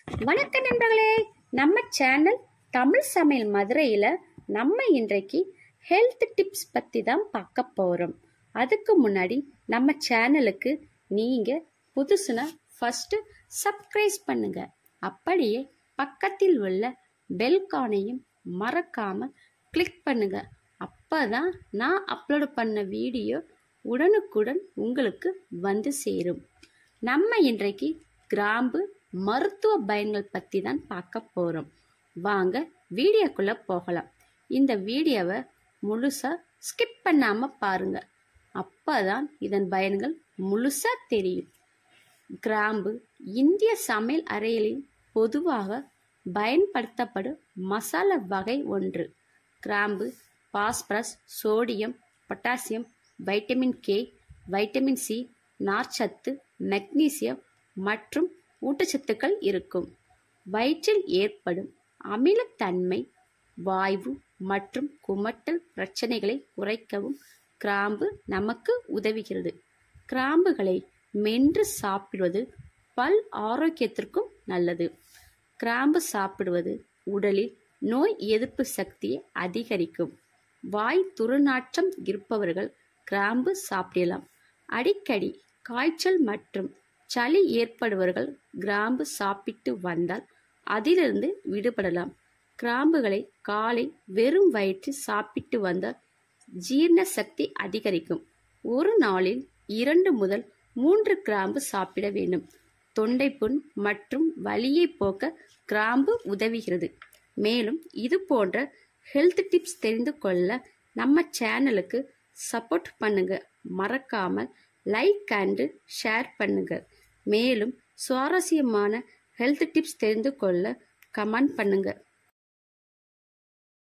வணக்கம் நண்பர்களே நம்ம சேனல் தமிழ் சமையல் மதுரையில் நம்ம இன்றைக்கு ஹெல்த் டிப்ஸ் பற்றி தான் பார்க்க போகிறோம் அதுக்கு முன்னாடி நம்ம சேனலுக்கு நீங்கள் புதுசுனா ஃபஸ்ட்டு சப்ஸ்கிரைப் பண்ணுங்க அப்படியே பக்கத்தில் உள்ள பெல்கானையும் மறக்காமல் கிளிக் பண்ணுங்க அப்போ தான் நான் அப்லோடு பண்ண வீடியோ உடனுக்குடன் உங்களுக்கு வந்து சேரும் நம்ம இன்றைக்கு கிராம்பு மருத்துவ பயன்கள் பற்றி தான் பார்க்க போகிறோம் வாங்க வீடியோக்குள்ளே போகலாம் இந்த வீடியோவை முழுசாக ஸ்கிப் பண்ணாமல் பாருங்கள் அப்போ தான் இதன் பயன்கள் முழுசாக தெரியும் கிராம்பு இந்திய சமையல் அறைகளில் பொதுவாக பயன்படுத்தப்படும் மசாலா வகை ஒன்று கிராம்பு phosphorus sodium potassium vitamin K vitamin C நார்ச்சத்து மெக்னீசியம் மற்றும் ஊட்டச்சத்துக்கள் இருக்கும் வயிற்றில் ஏற்படும் அமிலத்தன்மை வாய்வு மற்றும் குமட்டல் பிரச்சனைகளை குறைக்கவும் கிராம்பு நமக்கு உதவுகிறது கிராம்புகளை மென்று சாப்பிடுவது பல் ஆரோக்கியத்திற்கும் நல்லது கிராம்பு சாப்பிடுவது உடலில் நோய் எதிர்ப்பு சக்தியை அதிகரிக்கும் வாய் துர்நாற்றம் இருப்பவர்கள் கிராம்பு சாப்பிடலாம் அடிக்கடி காய்ச்சல் மற்றும் சளி ஏற்படுவர்கள் கிராம்பு சாப்பிட்டு வந்தால் அதிலிருந்து விடுபடலாம் கிராம்புகளை காலை வெறும் வயிற்றில் சாப்பிட்டு வந்தால் ஜீரண சக்தி அதிகரிக்கும் ஒரு நாளில் இரண்டு முதல் மூன்று கிராம்பு சாப்பிட வேண்டும் தொண்டைப்புண் மற்றும் வலியை போக்க கிராம்பு உதவுகிறது மேலும் இது போன்ற ஹெல்த் டிப்ஸ் தெரிந்து கொள்ள நம்ம சேனலுக்கு சப்போர்ட் பண்ணுங்க மறக்காமல் லைக் அண்டு ஷேர் பண்ணுங்க மேலும் சுவாரஸ்யமான ஹெல்த் டிப்ஸ் தெரிந்து கொள்ள கமெண்ட் பண்ணுங்க